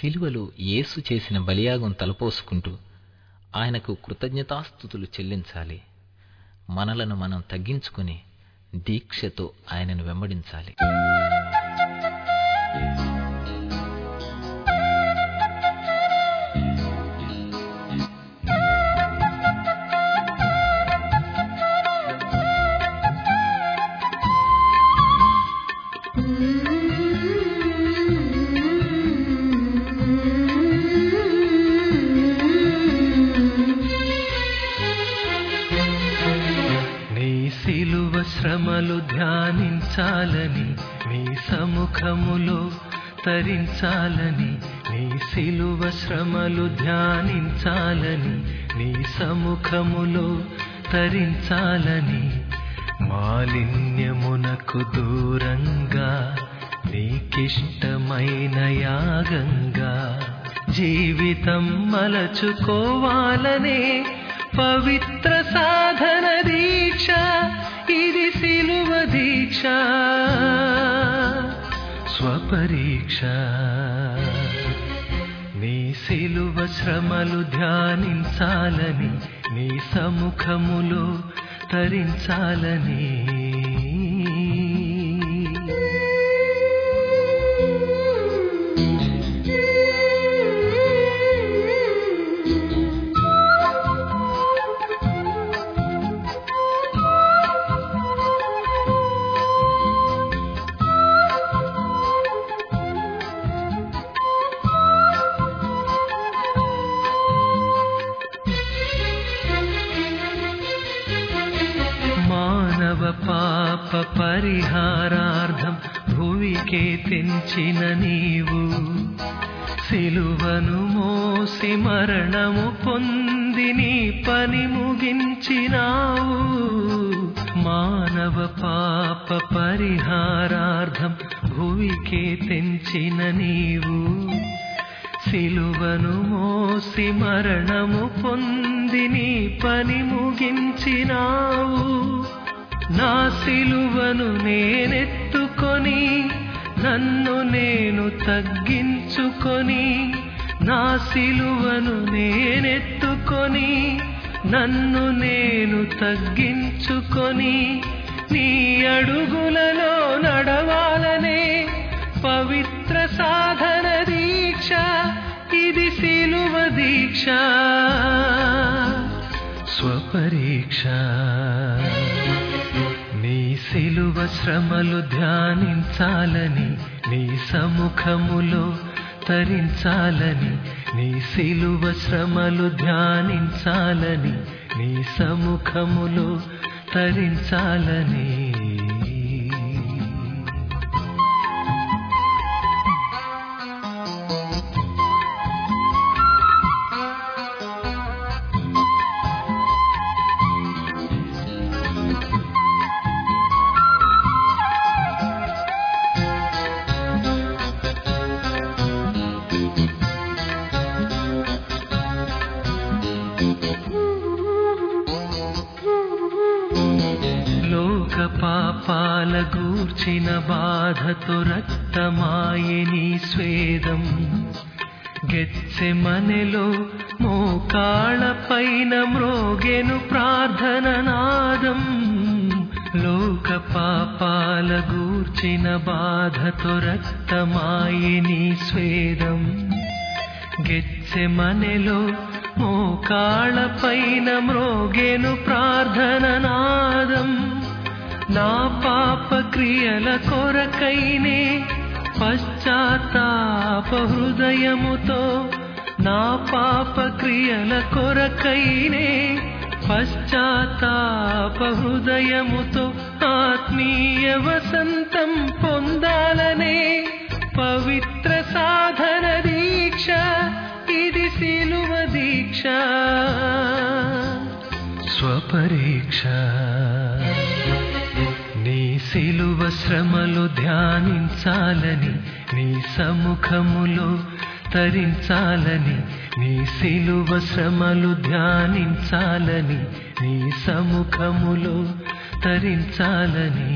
శిలువలో యేసు చేసిన బలియాగం తలపోసుకుంటూ ఆయనకు కృతజ్ఞతాస్థుతులు చెల్లించాలి మనలను మనం తగ్గించుకుని దీక్షతో ఆయనను వెంబడించాలి నీ సిలువ శ్రమలు ధ్యానించాలని నీ సముఖములో తరించాలని నీ సిలువ శ్రమలు ధ్యానించాలని నీ సముఖములో తరించాలని మాలిన్యమునకు దూరంగా నీకిష్టమైన యాగంగా జీవితం మలచుకోవాలనే పవిత్ర సాధన దీక్ష ఇది సిలువ దీక్ష స్వపరీక్ష నీ సిలువ శ్రమలు ధ్యానించాలని నీ సముఖములో తరించాలని మానవ పాప పరిహారార్థం భువికే తెంచిన నీవు సిలువను మోసి మరణము పొంది నీ పని ముగించినావు మానవ పాప పరిహారార్థం భువికే తెంచిన నీవు సిలువను మోసి మరణము పొంది నీ పని ముగించినావు నా సిలువను నేనెత్తుకొని నన్ను నేను తగ్గించుకొని నా సిలువను నేనెత్తుకొని నన్ను నేను తగ్గించుకొని నీ అడుగులలో నడవాలనే పవిత్ర సాధన దీక్ష ఇది సిలువ దీక్ష స్వపరీక్ష నీ సిలువ శ్రమలు ధ్యానించాలని నీ సముఖములో తరించాలని నీ సిలువ శ్రమలు ధ్యానించాలని నీ సముఖములో తరించాలని లోక పాపాల గూర్చిన బాధతో రక్తమాయే నీ స్వేదం గెచ్చెమనెలో మోకాళ్ళ పైన మ్రోగెను ప్రార్థన నాదం లోక పాపాల గూర్చిన బాధతో రక్తమాయే నీ స్వేదం గెచ్చెమనెలో మోకాళ్ళ పైన మ్రోగెను ప్రార్థన నాదం నా పాప క్రియల కొరకైనే పశ్చాత్తాప హృదయముతో నా పాప క్రియల కొరకైనే పశ్చాత్తాప హృదయముతో ఆత్మీయ వసంతం పొందాలనే పవిత్ర సాధన దీక్ష ఇది సిలువ దీక్ష స్వపరీక్ష నీ సిలువ శ్రమలు ధ్యానించాలని నీ సముఖములో తరించాలని నీ సిలువ శ్రమలు ధ్యానించాలని నీ సముఖములో తరించాలని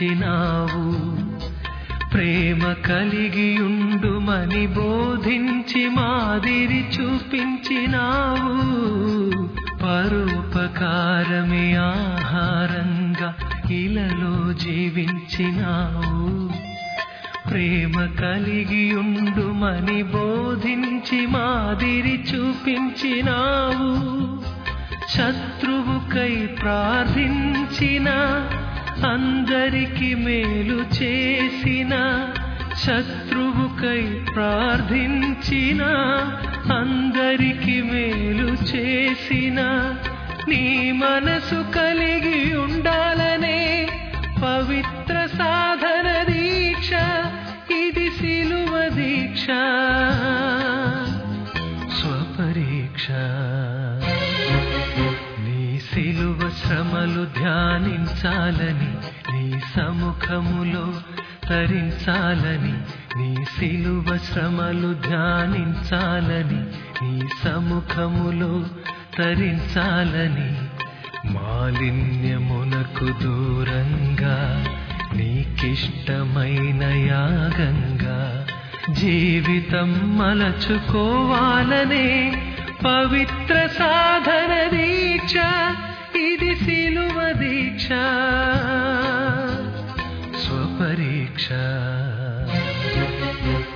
జీవించినావు ప్రేమ కలిగి ఉండుమని బోధించి మాదిరి చూపించినావు పరోపకారమే ఆహారంగా ఇలలో జీవించినావు ప్రేమ కలిగి ఉండుమని బోధించి మాదిరి చూపించినావు శత్రువుకై ప్రార్థించిన అందరికి మేలు చేసిన శత్రువుకై ప్రార్థించిన అందరికి మేలు చేసిన నీ మనసు కలిగి ఉండాలనే పవిత్ర సాధన దీక్ష ఇది సిలువ దీక్ష స్వపరీక్ష నీ సిలువ శ్రమలు ధ్యానించాలని నీ సముఖములో తరించాలని నీ సిలువ శ్రమలు ధ్యానించాలని నీ సముఖములో తరించాలని మాలిన్యమునకు దూరంగా నీకిష్టమైన యాగంగా జీవితం మలచుకోవాలనే పవిత్ర సాధన దీక్ష ఇది సిలువ దీక్ష స్వపరీక్ష